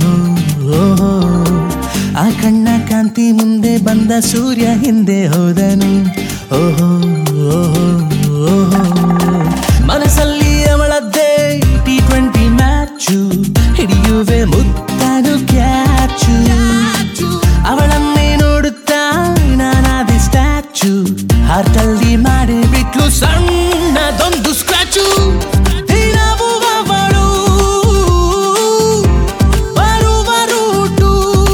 ಓಹೋ ಓಹೋ ಆ ಕಣ್ಣ ಕಾಂತಿ ಮುಂದೆ ಬಂದ ಸೂರ್ಯ ಹಿಂದೆ ಹೋದನು ಓಹೋ ಓಹೋ ಓಹೋ ಮನಸ್ಸಲ್ಲಿ ಅವಳದ್ದೇ ಟಿ ಟ್ವೆಂಟಿ ಮ್ಯಾಚು ಹಿಡಿಯುವೆ ಮುತ್ತನು ಕ್ಯಾಚು ಅವಳನ್ನೇ ನೋಡುತ್ತಾ ನಾನಾದಿ ಸ್ಟ್ಯಾಚು ಹಾರ್ಟಲ್ಲಿ ಮಾಡಿ ಬಿಟ್ಲು ಸಣ್ಣದೊಂದು ಸ್ಕ್ರಾಚು ದಿನವೂ ಅವಳು ಬರುವ ರೂಟು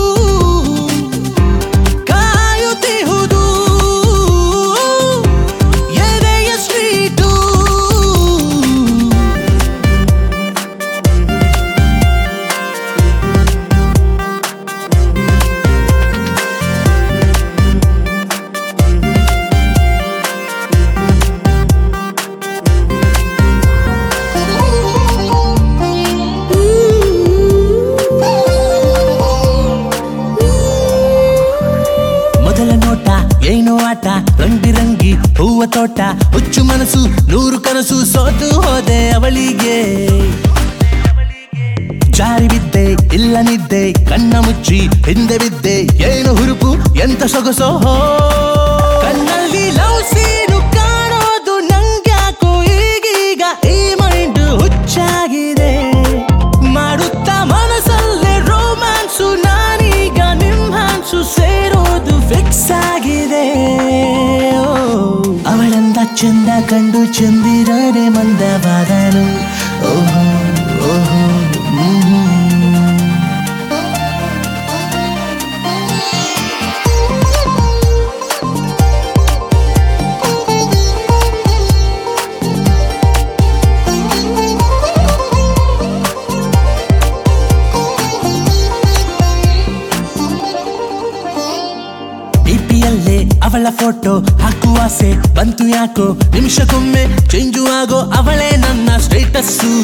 ಕಾಯುತ್ತಿಹುದು ಎದೆಯ ಸ್ಟ್ರೀಟು ಮೊದಲ ನೋಟ ಏನೋ ಆಟ ರಂಗಿರಂಗಿ ಹೂವ ತೋಟ ಹುಚ್ಚು ಮನಸ್ಸು ನೂರು ಕನಸು ಸೋತು ಹೋದೆ ಅವಳಿಗೆ ಜಾರಿ ಬಿದ್ದೆ ಇಲ್ಲ ನಿದ್ದೆ ಕಣ್ಣ ಮುಚ್ಚಿ ಹಿಂದೆ ಬಿದ್ದೆ ಏನು ಹುರುಪು ಎಂತ ಸೊಗಸೋ ಹೋ ಕಣ್ಣಲ್ಲಿ ಲವ್ ಸೀನು ಕಾಣೋದು ನಂಗ್ಯಾಕೋ ಈಗೀಗ ಈ ಮೈಂಡ್ ಹುಚ್ಚಾಗಿದೆ ಮಾಡುತ್ತಾ ಮನಸ್ಸಲ್ಲೇ ರೋಮ್ಯಾನ್ಸು ನಾನೀಗ ನಿಮ್ ಹ್ಯಾನ್ಸು ಸೇರೋದು ಫಿಕ್ಸ್ ಆಗಿದೆ ಓ, ಅವಳಂದ ಚಂದ ಕಂಡು ಚಂದಿರನೆ ಮಂದವಾದನು ಓಹೋ ಓಹೋ ಹ್ಮ್ ಡಿಪಿಯಲ್ಲೇ ಅವಳ ಫೋಟೋ ಹಾಕುವ ಆಸೆ ಬಂತು ಯಾಕೋ ನಿಮಿಷಕ್ಕೊಮ್ಮೆ ಚೇಂಜು ಆಗೋ ಅವಳೇ ನನ್ನ ಸ್ಟೇಟಸ್ಸು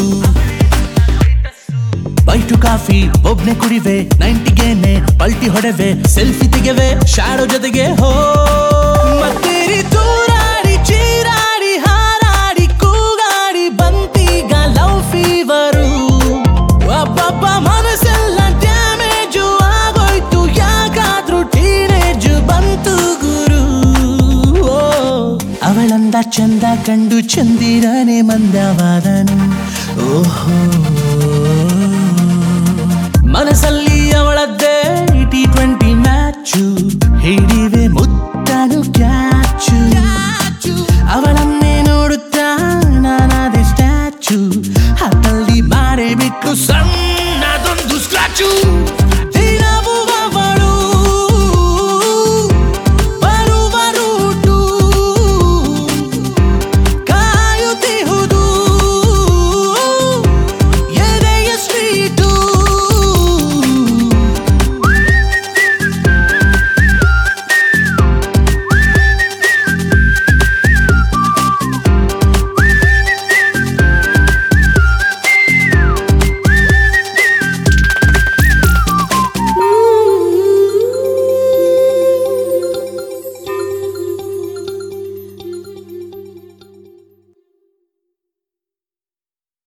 ಬೈಟು ಕಾಫಿ ಒಬ್ನೆ ಕುಡಿವೆ ನೈಂಟಿಗೇನೆ ಪಲ್ಟಿ ಹೊಡೆವೆ ಸೆಲ್ಫಿ ತೆಗೆವೆ ಶಾಡೋ ಜೊತೆಗೆ ಹೋ ಮತ್ತೇರಿ ತೂರಾಡಿ ಚೀರಾಡಿ ಹಾರಾಡಿ ಕೂಗಾಡಿ ಬಂತೀಗ ಲವ್ ಫೀವರು ಅಬ್ಬಬ್ಬ ಮನಸ್ಸೆಲ್ಲ ಡ್ಯಾಮೇಜು ಆಗೋಯ್ತು ಯಾಕಾದ್ರೂ ಟೀನೇಜು ಬಂತು ಗುರು ಓ, ಅವಳಂದ ಚಂದ ಕಂಡು ಚಂದಿರನೆ ಮಂದವಾದನು ಓಹೋ ಮನಸ್ಸಲ್ಲಿ